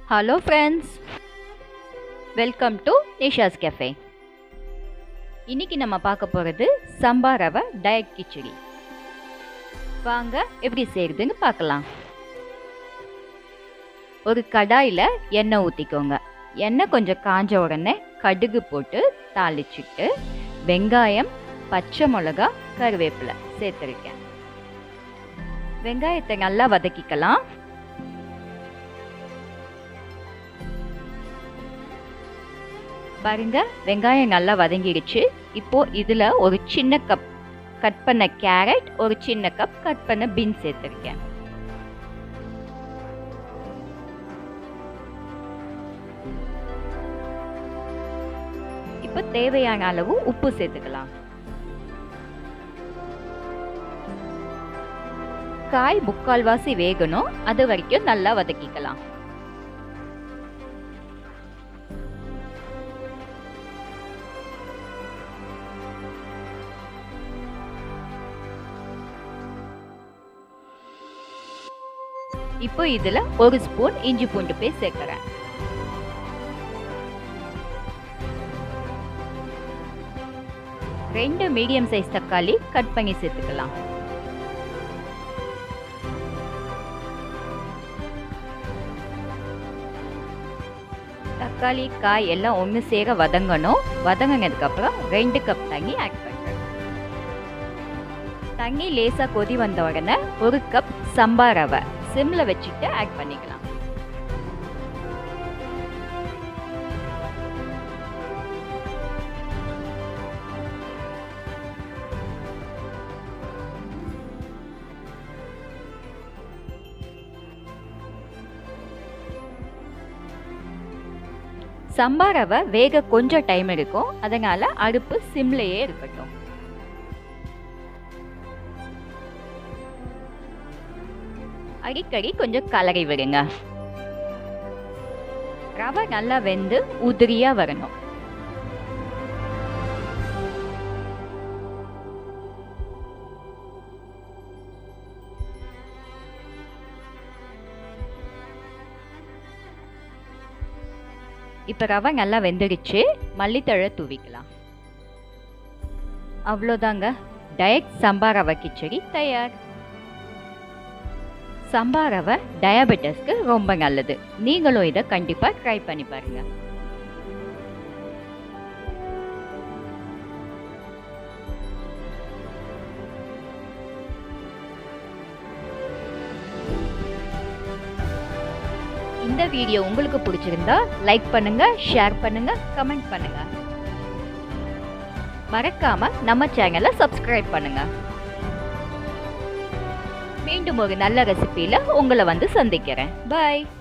hello friends welcome to Nisha's cafe இன்னைக்கு நம்ம பார்க்க போகிறது சம்பா ரவை டயட் கிச்சடி வாங்க எப்படி செய்யறதுன்னு பார்க்கலாம் ஒரு கடாயில் எண்ணெய் ஊற்றிக்கோங்க எண்ணெய் கொஞ்சம் காஞ்ச உடனே கடுகு போட்டு தாளிச்சிட்டு வெங்காயம் பச்சை மிளகா கருவேப்பிலை சேர்த்துருக்கேன் வெங்காயத்தை நல்லா வதக்கிக்கலாம் பாருங்க வெங்காயம் நல்லா வதங்கிடுச்சு இப்போ இதில் ஒரு சின்ன கப் கட் பண்ண கேரட் ஒரு சின்ன கப் கட் பண்ண பீன்ஸ் சேர்த்துருக்கேன் இப்போ தேவையான அளவு உப்பு சேர்த்துக்கலாம் காய் முக்கால்வாசி வேகணும் அது வரைக்கும் நல்லா வதக்கிக்கலாம் இப்போ இதுல ஒரு ஸ்பூன் இஞ்சி பூண்டு பேஸ்ட் சேர்க்கிறேன் ரெண்டு மீடியம் சைஸ் தக்காளி கட் பண்ணி சேர்த்துக்கலாம் தக்காளி காய் எல்லாம் ஒன்று சேர வதங்கணும் வதங்கினதுக்கப்புறம் ரெண்டு கப் தண்ணி ஆட் பண்ணுறேன் தண்ணி லேசாக கொதி வந்த உடனே ஒரு கப் சம்பா ரவை சிம்மில் வச்சுட்டு ஆட் பண்ணிக்கலாம் சம்பா ரவை வேக கொஞ்சம் டைம் எடுக்கும் அதனால அடுப்பு சிம்லேயே இருக்கட்டும் அடிக்கடி கொஞ்சம் கலரை விடுங்க ரவை நல்லா வெந்து உதிரியா வரணும் இப்போ ரவை நல்லா வெந்துடுச்சு மல்லித்தழை தூவிக்கலாம் அவ்வளோதாங்க டயட் சம்பா ரவை கிச்சடி தயார் சம்பா ரவை டயபெட்டிஸ்க்கு ரொம்ப நல்லது நீங்களும் இதை கண்டிப்பாக ட்ரை பண்ணி பாருங்க இந்த வீடியோ உங்களுக்கு பிடிச்சிருந்தா லைக் பண்ணுங்க ஷேர் பண்ணுங்க கமெண்ட் பண்ணுங்க மறக்காம நம்ம சேனலை சப்ஸ்கிரைப் பண்ணுங்க மீண்டும் ஒரு நல்ல ரெசிபியில் உங்களை வந்து சந்திக்கிறேன் பாய்